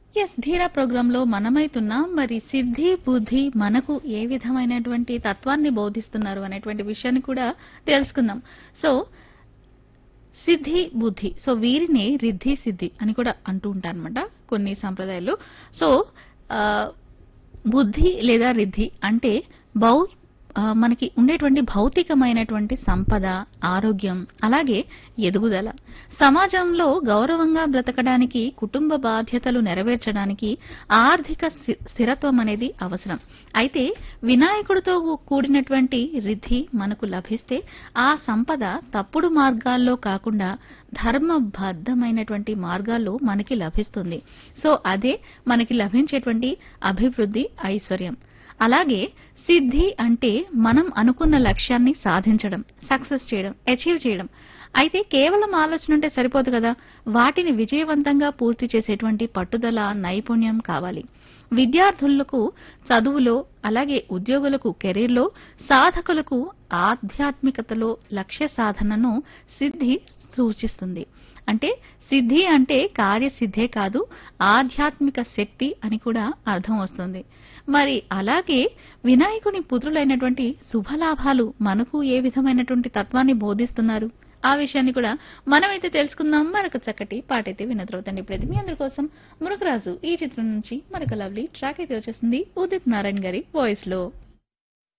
yes ధీరా programme లో మనమైతున్నాం మరి సిద్ధి బుద్ధి మనకు ఏ విధమైనటువంటి తత్వాన్ని బోధిస్తున్నారు అనేటువంటి విషయాన్ని కూడా తెలుసుకుందాం సో సిద్ధి బుద్ధి సో వీరిని రిద్ధి సిద్ధి అని కూడా అంటూ ఉంటారన్నమాట కొన్ని సంప్రదాయాలు సో ఆ, బుద్ధి లేదా రిద్ధి అంటే భౌ ఆ, మనకి ఉండేటువంటి భౌతికమైనటువంటి సంపద ఆరోగ్యం అలాగే ఎదుగుదల సమాజంలో గౌరవంగా బ్రతకడానికి కుటుంబ బాధ్యతలు నెరవేర్చడానికి ఆర్థిక స్థి- స్థిరత్వం అనేది అవసరం అయితే వినాయకుడితో కూడినటువంటి రిద్ధి మనకు లభిస్తే ఆ సంపద తప్పుడు మార్గాల్లో కాకుండా ధర్మబద్ధమైనటువంటి మార్గాల్లో మనకి లభిస్తుంది సో అదే మనకి లభించేటువంటి అభివృద్ధి ఐశ్వర్యం అలాగే సిద్ధి అంటే మనం అనుకున్న లక్ష్యాన్ని సాధించడం సక్సెస్ చేయడం అచీవ్ చేయడం అయితే కేవలం ఆలోచన ఉంటే సరిపోదు కదా వాటిని విజయవంతంగా పూర్తి చేసేటువంటి పట్టుదల నైపుణ్యం కావాలి విద్యార్థులకు చదువులో అలాగే ఉద్యోగులకు కెరీర్లో సాధకులకు ఆధ్యాత్మికతలో లక్ష్య సాధనను సిద్ధి సూచిస్తుంది అంటే సిద్ధి అంటే కార్యసిద్ధే కాదు ఆధ్యాత్మిక శక్తి అని కూడా అర్థం వస్తుంది మరి అలాగే వినాయకుని పుత్రులైనటువంటి శుభలాభాలు మనకు ఏ విధమైనటువంటి తత్వాన్ని బోధిస్తున్నారు ఆ విషయాన్ని కూడా మనమైతే తెలుసుకుందాం మరొక చక్కటి పాట అయితే వినద్రవుతండి ఇప్పుడు మీ అందరి కోసం మురుగరాజు ఈ చిత్రం నుంచి మరొక లవ్లీ ట్రాక్ అయితే వచ్చేసింది ఉదిత్ నారాయణ గారి వాయిస్ లో